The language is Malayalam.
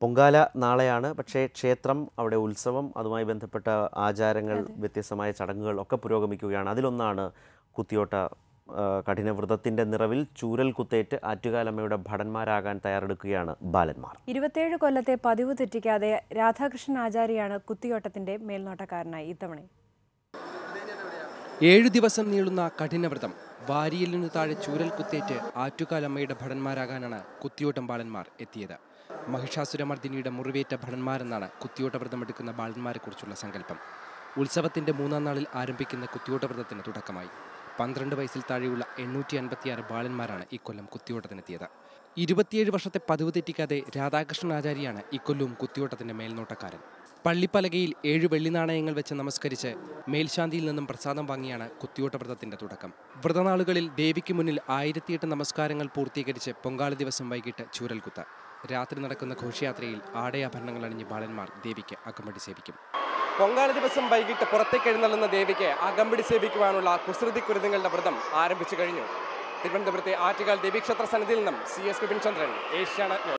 പൊങ്കാല നാളെയാണ് പക്ഷേ ക്ഷേത്രം അവിടെ ഉത്സവം അതുമായി ബന്ധപ്പെട്ട ആചാരങ്ങൾ വ്യത്യസ്തമായ ചടങ്ങുകൾ ഒക്കെ പുരോഗമിക്കുകയാണ് അതിലൊന്നാണ് കുത്തിയോട്ട ആ, കഠിനവ്രതത്തിൻ്റെ നിറവിൽ ചൂരൽ കുത്തേറ്റ് ആറ്റുകാലമ്മയുടെ ഭടന്മാരാകാൻ തയ്യാറെടുക്കുകയാണ് ബാലന്മാർ ഇരുപത്തേഴ് കൊല്ലത്തെ പതിവ് തെറ്റിക്കാതെ രാധാകൃഷ്ണൻ ആചാര്യാണ് കുത്തിയോട്ടത്തിന്റെ മേൽനോട്ടക്കാരനായി ഇത്തവണ ഏഴു ദിവസം നീളുന്ന കഠിനവ്രതം വാരിയലിനു താഴെ ചൂരൽ കുത്തേറ്റ് ആറ്റുകാലമ്മയുടെ ഭടന്മാരാകാനാണ് കുത്തിയോട്ടം ബാലന്മാർ എത്തിയത് മഹിഷാസുരമർദ്ദിനിയുടെ മുറിവേറ്റ ഭടന്മാരെന്നാണ് കുത്തിയോട്ട വ്രതമെടുക്കുന്ന ബാലന്മാരെക്കുറിച്ചുള്ള സങ്കല്പം ഉത്സവത്തിന്റെ മൂന്നാം നാളിൽ ആരംഭിക്കുന്ന കുത്തിയോട്ട വ്രതത്തിന് തുടക്കമായി പന്ത്രണ്ട് വയസ്സിൽ താഴെയുള്ള എണ്ണൂറ്റി അൻപത്തിയാറ് ബാലന്മാരാണ് ഇക്കൊല്ലം കുത്തിയോട്ടത്തിനെത്തിയത് ഇരുപത്തിയേഴ് വർഷത്തെ പതിവ് തെറ്റിക്കാതെ രാധാകൃഷ്ണൻ ആചാര്യാണ് ഇക്കൊല്ലവും കുത്തിയോട്ടത്തിന്റെ മേൽനോട്ടക്കാരൻ പള്ളിപ്പലകയിൽ ഏഴ് വെള്ളി നാണയങ്ങൾ വെച്ച് നമസ്കരിച്ച് മേൽശാന്തിയിൽ നിന്നും പ്രസാദം വാങ്ങിയാണ് കുത്തിയോട്ട വ്രതത്തിന്റെ തുടക്കം വ്രതനാളുകളിൽ ദേവിക്ക് മുന്നിൽ ആയിരത്തിയെട്ട് നമസ്കാരങ്ങൾ പൂർത്തീകരിച്ച് പൊങ്കാല ദിവസം വൈകിട്ട് ചൂരൽകുത്ത് രാത്രി നടക്കുന്ന ഘോഷയാത്രയിൽ ആടയാഭരണങ്ങൾ അണിഞ്ഞ് ബാലന്മാർ ദേവിക്ക് അകമ്പടി സേവിക്കും പൊങ്കാല ദിവസം വൈകിട്ട് പുറത്തേക്ക് എഴുന്നള്ളുന്ന ദേവിക്ക് അകമ്പടി സേവിക്കുവാനുള്ള കുസൃതി കുരുതുങ്ങളുടെ വ്രതം ആരംഭിച്ചു കഴിഞ്ഞു തിരുവനന്തപുരത്തെ ആറ്റുകാൽ ദേവീക്ഷേത്ര സന്നിധിയിൽ നിന്നും C S Vipin Chandran Asianet news